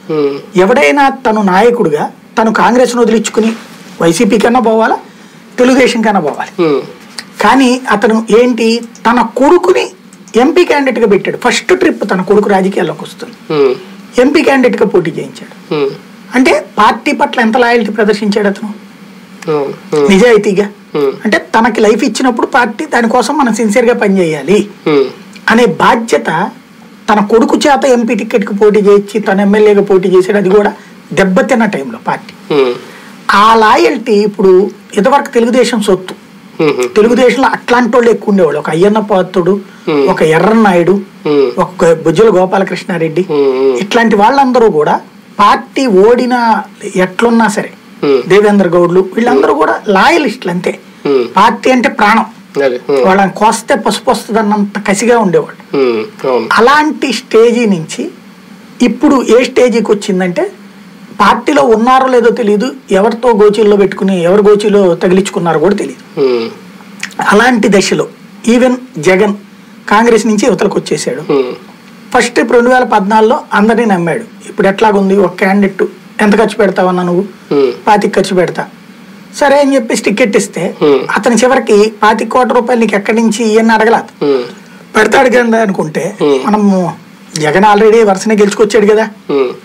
ఉమ్, ఎవడైనా తను నాయకుడిగా తను కాంగ్రెస్ను వదిలించుకుని వైసీపీ కన్నా పోవాలా తెలుగుదేశం కన్నా పోవాలి ఉమ్, కానీ అతను ఏంటి తన కొడుకుని ఎంపీ క్యాండిడేట్గా పెట్టాడు ఫస్ట్ ట్రిప్ తన కొడుకు రాజకీయాల్లోకి వస్తుంది ఉమ్, ఎంపీ క్యాండిడేట్గా పోటీ చేయించాడు ఉమ్, అంటే పార్టీ పట్ల ఎంత లాయల్టీ ప్రదర్శించాడు అతను ఉమ్, ఉమ్, నిజాయితీగా ఉమ్, అంటే తనకి లైఫ్ ఇచ్చినప్పుడు పార్టీ దానికోసం మనం సిన్సియర్గా పనిచేయాలి ఉమ్, అనే బాధ్యత తన కొడుకు చేత ఎంపీ టికెట్కి పోటీ చేయించి తన ఎమ్మెల్యేగా పోటీ చేసాడు అది కూడా దెబ్బతిన్న టైంలో పార్టీ ఉమ్, ఆ లాయల్టీ ఇప్పుడు ఇదివరకు తెలుగుదేశం సొత్తు ఉమ్, తెలుగుదేశంలో అట్లాంటి వాళ్ళు ఎక్కువ ఉండేవాళ్ళు ఒక అయ్యన్న పాత్రుడు Hmm. ఒక ఎర్రన్నాయుడు ఉమ్, ఒక బుజ్జల గోపాలకృష్ణారెడ్డి ఉమ్, ఇట్లాంటి వాళ్ళందరూ కూడా పార్టీ ఓడిన ఎట్లున్నా సరే ఉమ్, దేవేంద్ర గౌడ్లు వీళ్ళందరూ కూడా లాయలిస్టులు అంతే ఉమ్, పార్టీ అంటే ప్రాణం అదే ఉమ్, వాళ్ళని కోస్తే పసుపు వస్తుంది అన్నంత కసిగా ఉండేవాళ్ళు ఉమ్, అవును అలాంటి స్టేజీ నుంచి ఇప్పుడు ఏ స్టేజీకి వచ్చిందంటే పార్టీలో ఉన్నారో లేదో తెలియదు ఎవరితో గోచీల్లో పెట్టుకుని ఎవరు గోచీలో తగిలించుకున్నారో కూడా తెలియదు ఉమ్, అలాంటి దశలో ఈవెన్ జగన్ కాంగ్రెస్ నుంచి యువతలకు వచ్చేసాడు ఉమ్, ఫస్ట్ ఇప్పుడు రెండు వేల పద్నాలుగులో అందరినీ నమ్మాడు ఇప్పుడు ఎట్లాగుంది ఒక క్యాండిడేట్ ఎంత ఖర్చు పెడతావన్నా నువ్వు ఉమ్, పాతికి ఖర్చు పెడతా సరే అని చెప్పేసి టికెట్ ఇస్తే Hmm. అతని చివరికి పాతి కోట్ల రూపాయలు నీకు ఎక్కడి నుంచి ఇవన్నీ అడగల ఉమ్, పెడతాడు కదా అనుకుంటే Hmm. మనము జగన్ ఆల్రెడీ వరుసనే గెలుచుకొచ్చాడు కదా ఉమ్,